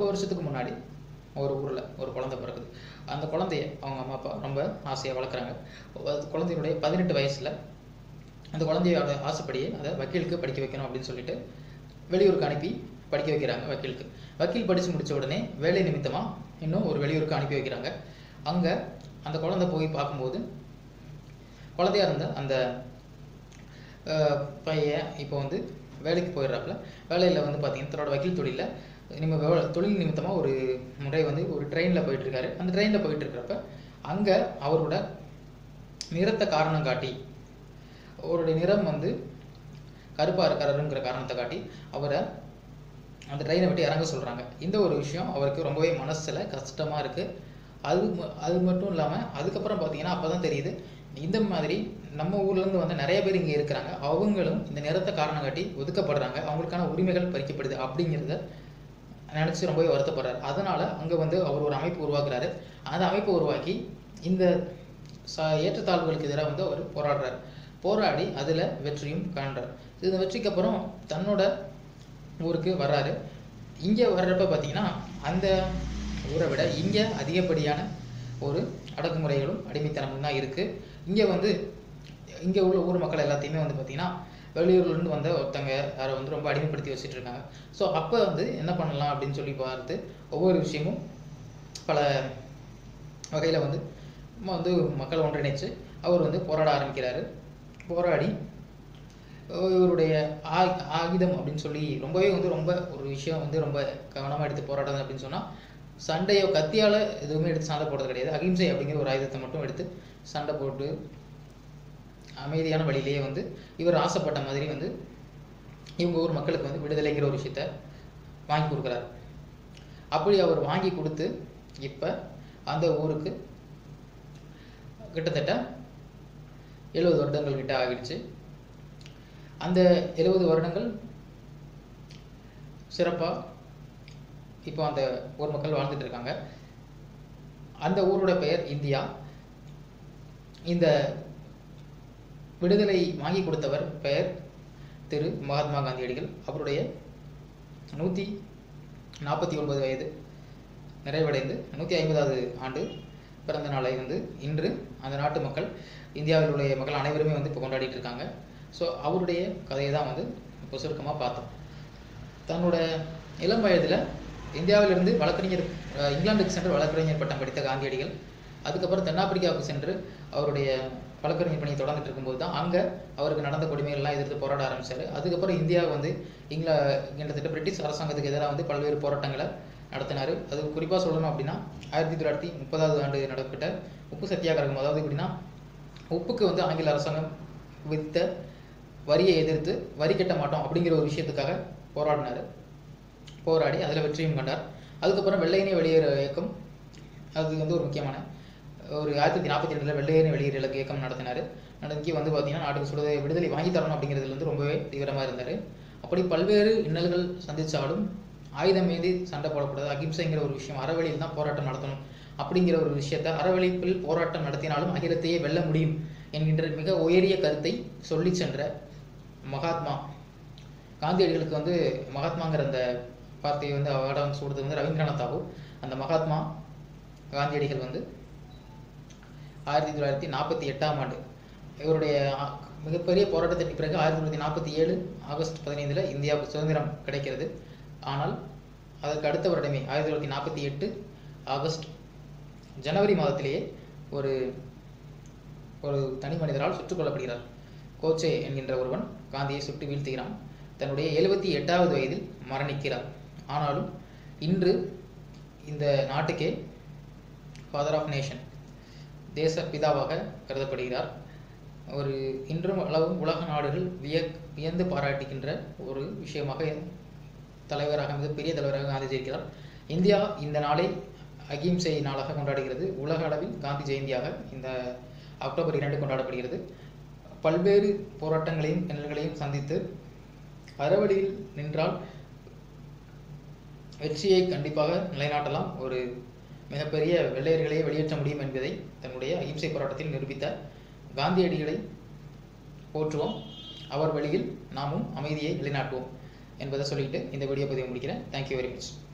வருஷத்துக்கு முன்னாடி ஒரு ஊரில் ஒரு குழந்தை பிறக்குது அந்த குழந்தைய அவங்க அம்மா அப்பா ரொம்ப ஆசையாக வளர்க்குறாங்க அது குழந்தையுடைய பதினெட்டு வயசில் அந்த குழந்தையோட ஆசைப்படியே அதை வக்கீலுக்கு படிக்க வைக்கணும் அப்படின்னு சொல்லிட்டு வெளியூருக்கு அனுப்பி படிக்க வைக்கிறாங்க வக்கீலுக்கு வக்கீல் படித்து முடிச்ச உடனே வேலை நிமித்தமாக இன்னும் ஒரு வெளியூருக்கு அனுப்பி வைக்கிறாங்க அங்கே அந்த குழந்தை போய் பார்க்கும்போது குழந்தையா இருந்த அந்த அஹ், பையன் இப்போ வந்து வேலைக்கு போயிடுறாப்புல வேலையில் வந்து பார்த்தீங்கன்னா தன்னோட வக்கீல் தொழிலில் நம்ம வெவ- தொழில் நிமித்தமாக ஒரு முறை வந்து ஒரு ட்ரெயினில் போயிட்டு இருக்காரு அந்த ட்ரெயினில் போயிட்டு இருக்கிறப்ப அங்கே அவரோட நிறத்தை காரணம் காட்டி அவருடைய நிறம் வந்து கருப்பாக இருக்காருங்கிற காரணத்தை காட்டி அவரை அந்த ட்ரெயினை விட்டு இறங்க சொல்கிறாங்க இந்த ஒரு விஷயம் அவருக்கு ரொம்பவே மனசில் கஷ்டமாக இருக்குது அது ம- அது மட்டும் இல்லாமல் அதுக்கப்புறம் பார்த்தீங்கன்னா அப்போ தான் தெரியுது இந்த மாதிரி நம்ம ஊர்லேருந்து வந்து நிறைய பேர் இங்கே இருக்கிறாங்க அவங்களும் இந்த நிறத்தை காரணம் காட்டி ஒதுக்கப்படுறாங்க அவங்களுக்கான உரிமைகள் பறிக்கப்படுது அப்படிங்கிறத நினச்சி ரொம்பவே வருத்தப்படுறாரு அதனால் அங்கே வந்து அவர் ஒரு அமைப்பு உருவாக்குறாரு அந்த அமைப்பை உருவாக்கி இந்த ச ஏற்றத்தாழ்வுகளுக்கு எதிராக வந்து அவர் போராடுறாரு போராடி அதில் வெற்றியும் காண்றார் இந்த வெற்றிக்கு அப்புறம் தன்னோட ஊருக்கு வர்றாரு இங்கே வர்றப்ப பார்த்தீங்கன்னா அந்த ஊரை விட இங்கே அதிகப்படியான ஒரு அடக்குமுறைகளும் அடிமைத்தனமும் தான் இருக்குது இங்கே வந்து இங்கே உள்ள ஊர் மக்கள் எல்லாத்தையுமே வந்து பார்த்தீங்கன்னா வெளியூர்லேருந்து வந்த ஒருத்தங்க யாரை வந்து ரொம்ப அடிமைப்படுத்தி வச்சுட்டு இருக்காங்க ஸோ அப்போ வந்து என்ன பண்ணலாம் அப்படின்னு சொல்லி பார்த்து ஒவ்வொரு விஷயமும் பல வகையில் வந்து நம்ம வந்து மக்கள் ஒன்றிணைச்சு அவர் வந்து போராட ஆரம்பிக்கிறாரு போராடி அஹ் இவருடைய ஆ- ஆயுதம் அப்படின்னு சொல்லி ரொம்பவே வந்து ரொம்ப ஒரு விஷயம் வந்து ரொம்ப கவனமாக எடுத்து போராடுறது அப்படின்னு சொன்னால் சண்டையோ கத்தியால் எதுவுமே எடுத்து சண்டை போடுறது கிடையாது அகிம்சை அப்படிங்கிற ஒரு ஆயுதத்தை மட்டும் எடுத்து சண்டை போட்டு அமைதியான வழியிலேயே வந்து இவர் ஆசைப்பட்ட மாதிரி வந்து இவங்க ஊர் மக்களுக்கு வந்து விடுதலைங்கிற ஒரு விஷயத்த வாங்கி கொடுக்குறாரு அப்படி அவர் வாங்கி கொடுத்து இப்போ அந்த ஊருக்கு கிட்டத்தட்ட எழுபது வருடங்கள் கிட்ட ஆகிடுச்சு அந்த எழுபது வருடங்கள் சிறப்பாக இப்போ அந்த ஊர் மக்கள் வாழ்ந்துட்டு இருக்காங்க அந்த ஊரோட பெயர் இந்தியா இந்த விடுதலை வாங்கி கொடுத்தவர் பெயர் திரு மகாத்மா காந்தியடிகள் அவருடைய நூற்றி நாற்பத்தி ஒன்பது வயது நிறைவடைந்து நூற்றி ஐம்பதாவது ஆண்டு பிறந்த நாளை வந்து இன்று அந்த நாட்டு மக்கள் இந்தியாவில் உள்ள மக்கள் அனைவருமே வந்து இப்போ கொண்டாடிட்டு இருக்காங்க ஸோ அவருடைய கதையை தான் வந்து இப்போ சுருக்கமாக பார்த்தோம் தன்னோட இளம் வயதில் இந்தியாவிலிருந்து வழக்கறிஞர் அஹ், இங்கிலாந்துக்கு சென்று வழக்கறிஞர் பட்டம் படித்த காந்தியடிகள் அதுக்கப்புறம் தென்னாப்பிரிக்காவுக்கு சென்று அவருடைய வழக்கறிஞர் பணியை தொடர்ந்துட்டு இருக்கும்போது தான் அங்கே அவருக்கு நடந்த கொடுமைகள்லாம் எதிர்த்து போராட ஆரம்பிச்சாரு அதுக்கப்புறம் இந்தியா வந்து இங்கிலா கிட்டத்தட்ட பிரிட்டிஷ் அரசாங்கத்துக்கு எதிராக வந்து பல்வேறு போராட்டங்களை நடத்தினார் அது குறிப்பாக சொல்லணும் அப்படின்னா ஆயிரத்தி தொள்ளாயிரத்தி முப்பதாவது ஆண்டு நடைபெற்ற உப்பு சத்தியாகிரகம் அதாவது எப்படின்னா உப்புக்கு வந்து ஆங்கில அரசாங்கம் வித்த வரியை எதிர்த்து வரி கட்ட மாட்டோம் அப்படிங்கிற ஒரு விஷயத்துக்காக போராடினார் போராடி அதில் வெற்றியும் கண்டார் அதுக்கப்புறம் வெள்ளையனே வெளியேற இயக்கம் அது வந்து ஒரு முக்கியமான ஒரு ஆயிரத்தி தொள்ளாயிரத்தி நாற்பத்தி ரெண்டில் வெள்ளையனே வெளியேற இலக்கு இயக்கம் நடத்தினார் நடத்தி வந்து பார்த்தீங்கன்னா நாட்டுக்கு சுடுதை விடுதலை வாங்கி தரணும் அப்படிங்கிறதுல வந்து ரொம்பவே தீவிரமாக இருந்தார் அப்படி பல்வேறு இன்னல்கள் சந்திச்சாலும் ஆயுதம் மீது சண்டை போடக்கூடாது அகிம்சைங்கிற ஒரு விஷயம் அறவழியில் தான் போராட்டம் நடத்தணும் அப்படிங்கிற ஒரு விஷயத்தை அறவழிப்பில் போராட்டம் நடத்தினாலும் அகிலத்தையே வெல்ல முடியும் என்கின்ற மிக உயரிய கருத்தை சொல்லி சென்ற மகாத்மா காந்தியடிகளுக்கு வந்து மகாத்மாங்கிற அந்த வார்த்தையை வந்து அவார்டம் சூடுறது வந்து ரவீந்திரநாத் தாகூர் அந்த மகாத்மா காந்தியடிகள் வந்து ஆயிரத்தி தொள்ளாயிரத்தி நாற்பத்தி எட்டாம் ஆண்டு இவருடைய ஆ- மிகப்பெரிய போராட்டத்திற்கு பிறகு ஆயிரத்தி தொள்ளாயிரத்தி நாற்பத்தி ஏழு ஆகஸ்ட் பதினைந்தில் இந்தியாவுக்கு சுதந்திரம் கிடைக்கிறது ஆனால் அதற்கு அடுத்த வருடமே ஆயிரத்தி தொள்ளாயிரத்தி நாற்பத்தி எட்டு ஆகஸ்ட் ஜனவரி மாதத்திலேயே ஒரு ஒரு தனி மனிதரால் சுட்டுக் கொல்லப்படுகிறார் கோச்சே என்கின்ற ஒருவன் காந்தியை சுட்டு வீழ்த்துகிறான் தன்னுடைய எழுபத்தி எட்டாவது வயதில் மரணிக்கிறார் ஆனாலும் இன்று இந்த நாட்டுக்கே ஃபாதர் ஆஃப் நேஷன் தேச பிதாவாக கருதப்படுகிறார் ஒரு இன்றும் அளவும் உலக நாடுகள் விய வியந்து பாராட்டுகின்ற ஒரு விஷயமாக தலைவராக மிகப்பெரிய தலைவராக காந்தி இருக்கிறார் இந்தியா இந்த நாளை அகிம்சை நாளாக கொண்டாடுகிறது உலக அளவில் காந்தி ஜெயந்தியாக இந்த அக்டோபர் இரண்டு கொண்டாடப்படுகிறது பல்வேறு போராட்டங்களையும் இன்னல்களையும் சந்தித்து அறவழியில் நின்றால் வெற்றியை கண்டிப்பாக நிலைநாட்டலாம் ஒரு மிகப்பெரிய வெள்ளையர்களையே வெளியேற்ற முடியும் என்பதை தன்னுடைய அகிம்சை போராட்டத்தில் நிரூபித்த காந்தியடிகளை போற்றுவோம் அவர் வழியில் நாமும் அமைதியை நிலைநாட்டுவோம் என்பதை சொல்லிட்டு இந்த வீடியோ பதிவை முடிக்கிறேன் தேங்க்யூ வெரி மச்